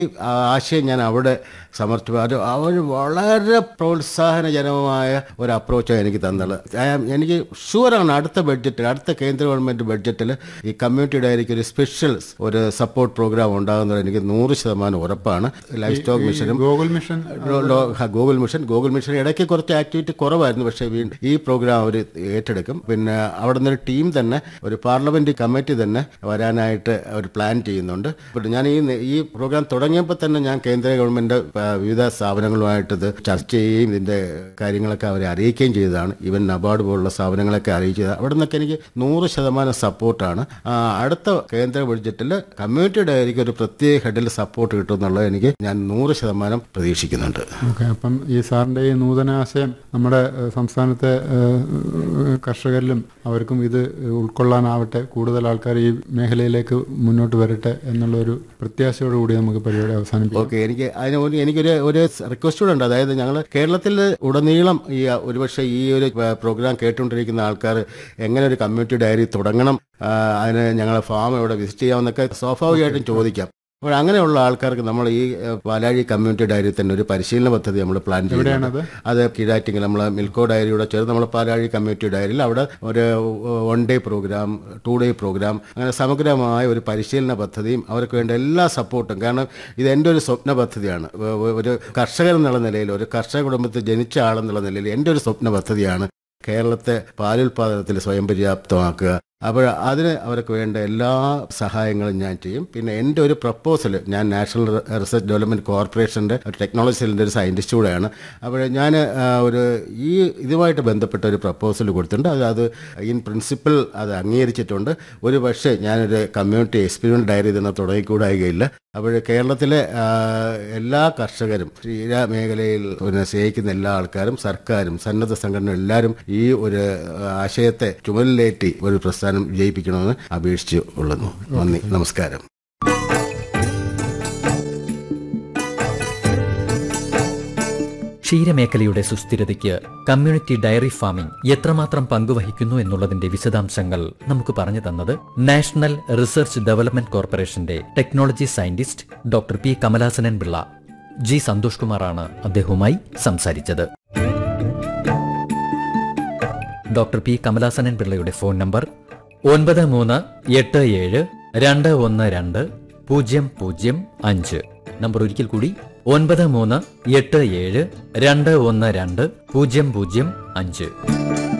ആ ആശയം ഞാൻ അവിടെ സമർപ്പിച്ചു അത് അവർ വളരെ പ്രോത്സാഹനജനകമായ ഒരു അപ്രോച്ചാണ് എനിക്ക് തന്നുള്ളത് I am- എനിക്ക് ഷുവറാണ് അടുത്ത ബഡ്ജറ്റിൽ അടുത്ത കേന്ദ്ര ഗവൺമെൻറ് ബഡ്ജറ്റിൽ ഈ കമ്മ്യൂണിറ്റി ഡയറിക്ക് ഒരു സ്പെഷ്യൽ ഒരു സപ്പോർട്ട് പ്രോഗ്രാം ഉണ്ടാകുന്നത് എനിക്ക് നൂറ് ശതമാനം ഉറപ്പാണ് ലൈഫ് സ്റ്റോക്ക് മിഷനും ഗൂഗിൾ മിഷൻ ലോ- ലോ- ഹ, ഗൂഗിൾ മിഷൻ ഗൂഗിൾ മിഷൻ ഇടയ്ക്ക് കുറച്ച് ആക്ടിവിറ്റി കുറവായിരുന്നു പക്ഷേ വീണ്ടും ഈ പ്രോഗ്രാം അവർ ഏറ്റെടുക്കും പിന്നെ അവിടെ നിന്ന് ഒരു ടീം തന്നെ ഒരു പാർലമെന്റ് കമ്മിറ്റി തന്നെ വരാനായിട്ട് അവർ പ്ലാൻ ചെയ്യുന്നുണ്ട് പിന്നെ ഞാൻ ഈ ഈ പ്രോഗ്രാം തുടങ്ങിയപ്പോൾ തന്നെ ഞാൻ കേന്ദ്ര ഗവൺമെന്റ് ആ, വിവിധ സ്ഥാപനങ്ങളുമായിട്ട് ഇത് ചർച്ച ചെയ്യുകയും ഇതിന്റെ കാര്യങ്ങളൊക്കെ അവരെ അറിയിക്കുകയും ചെയ്തതാണ് ഈവൻ നബാർഡ് പോലുള്ള സ്ഥാപനങ്ങളൊക്കെ അറിയിച്ചത് അവിടെ നിന്നൊക്കെ എനിക്ക് നൂറ് ശതമാനം സപ്പോർട്ടാണ് ആ, അടുത്ത കേന്ദ്ര ബഡ്ജറ്റിൽ കമ്മ്യൂണിറ്റി ഡയറിക്ക് ഒരു പ്രത്യേക ഹെഡിൽ സപ്പോർട്ട് കിട്ടും എന്നുള്ളത് എനിക്ക് ഞാൻ നൂറ് ശതമാനം പ്രതീക്ഷിക്കുന്നുണ്ട് ഓക്കെ അപ്പം ഈ സാറിന്റെ ഈ നൂതന ആശയം നമ്മുടെ ഏഹ്, സംസ്ഥാനത്തെ ഏഹ്, കർഷകരിലും അവർക്കും ഇത് ഉൾക്കൊള്ളാനാവട്ടെ കൂടുതൽ ആൾക്കാർ ഈ മേഖലയിലേക്ക് മുന്നോട്ട് വരട്ടെ എന്നുള്ള ഒരു പ്രത്യാശയോടുകൂടി നമുക്ക് പരിപാടി അവസാനിപ്പിക്കാം ഓക്കെ എനിക്ക് അതിന് ഒരു എനിക്കൊരു ഒരു റിക്വസ്റ്റ് കൂടെ ഉണ്ട് അതായത് ഞങ്ങൾ കേരളത്തിൽ ഉടനീളം ഈ ഒരുപക്ഷെ ഈ ഒരു പ്രോഗ്രാം കേട്ടുകൊണ്ടിരിക്കുന്ന ആൾക്കാർ എങ്ങനെ ഒരു കമ്മ്യൂണിറ്റി ഡയറി തുടങ്ങണം ആ, അതിന് ഞങ്ങളെ ഫാം എവിടെ വിസിറ്റ് ചെയ്യാമെന്നൊക്കെ സ്വാഭാവികമായിട്ടും ചോദിക്കാം അപ്പോൾ അങ്ങനെയുള്ള ആൾക്കാർക്ക് നമ്മൾ ഈ ഏഹ്, പാലാഴി കമ്മ്യൂണിറ്റി ഡയറി തന്നെ ഒരു പരിശീലന പദ്ധതി നമ്മൾ പ്ലാൻ ചെയ്യുന്നുണ്ട് എവിടെയാണത് അത് കീഴാറ്റിങ്ങൽ നമ്മൾ മിൽക്കോ ഡയറിയുടെ ചേർന്ന് നമ്മൾ പാലാഴി കമ്മ്യൂണിറ്റി ഡയറിയിൽ അവിടെ ഒരു one day programme two day programme അങ്ങനെ സമഗ്രമായ ഒരു പരിശീലന പദ്ധതിയും അവർക്ക് വേണ്ട എല്ലാ സപ്പോർട്ടും കാരണം ഇത് എൻ്റെ ഒരു സ്വപ്ന പദ്ധതിയാണ് ഒ- ഒ- ഒരു കർഷകൻ എന്നുള്ള നിലയിൽ ഒരു കർഷക കുടുംബത്തിൽ ജനിച്ച ആളെന്നുള്ള നിലയിൽ എൻ്റെ ഒരു സ്വപ്ന പദ്ധതിയാണ് കേരളത്തെ പാലുൽപാദനത്തിൽ സ്വയം പര്യാപ്തമാക്കുക അപ്പോൾ അതിന് അവർക്ക് വേണ്ട എല്ലാ സഹായങ്ങളും ഞാൻ ചെയ്യും പിന്നെ എൻ്റെ ഒരു പ്രപ്പോസൽ ഞാൻ നാഷണൽ റിസർച്ച് ഡെവലപ്മെൻറ്റ് കോർപ്പറേഷൻ്റെ ഒരു ടെക്നോളജി സെല്ലിൻ്റെ ഒരു സയൻറ്റിസ്റ്റ് കൂടെയാണ് അപ്പോൾ ഞാൻ ആ, ഒരു ഈ ഇതുമായിട്ട് ബന്ധപ്പെട്ട ഒരു പ്രപ്പോസൽ കൊടുത്തിട്ടുണ്ട് അത് അത് ഇൻ പ്രിൻസിപ്പിൾ അത് അംഗീകരിച്ചിട്ടുണ്ട് ഒരു പക്ഷേ ഞാനൊരു കമ്മ്യൂണിറ്റി എക്സ്പീരിമെൻ്റ് ഡയറി തന്നെ തുടങ്ങിക്കൂടായികയില്ല അപ്പോൾ കേരളത്തിലെ ആ, എല്ലാ കർഷകരും ക്ഷീര മേഖലയിൽ പിന്നെ സ്നേഹിക്കുന്ന എല്ലാ ആൾക്കാരും സർക്കാരും സന്നദ്ധ സംഘടന എല്ലാവരും ഈ ഒരു ആ, ആശയത്തെ ചുമലിലേറ്റി ഒരു പ്രസ്ഥാനം വിജയിപ്പിക്കണമെന്ന് അപേക്ഷിച്ചു ഉള്ളുന്നു നന്ദി നമസ്കാരം ക്ഷീരമേഖലയുടെ സുസ്ഥിരതയ്ക്ക് കമ്മ്യൂണിറ്റി ഡയറി ഫാമിംഗ് എത്രമാത്രം പങ്കുവഹിക്കുന്നു എന്നുള്ളതിന്റെ വിശദാംശങ്ങൾ നമുക്ക് പറഞ്ഞു തന്നത് നാഷണൽ റിസർച്ച് ഡെവലപ്മെന്റ് കോർപ്പറേഷന്റെ technology scientist doctor P Kamalasanan Pillai G Santhosh കുമാറാണ് അദ്ദേഹവുമായി സംസാരിച്ചത് ഡോക്ടർ പി കമലാസനൻ പിള്ളയുടെ ഫോൺ നമ്പർ ഒൻപത് മൂന്ന് എട്ട് ഏഴ് രണ്ട് ഒന്ന് രണ്ട് പൂജ്യം പൂജ്യം അഞ്ച് നമ്പർ ഒരിക്കൽ കൂടി ഒൻപത് മൂന്ന് എട്ട് ഏഴ് രണ്ട് ഒന്ന് രണ്ട് പൂജ്യം പൂജ്യം അഞ്ച്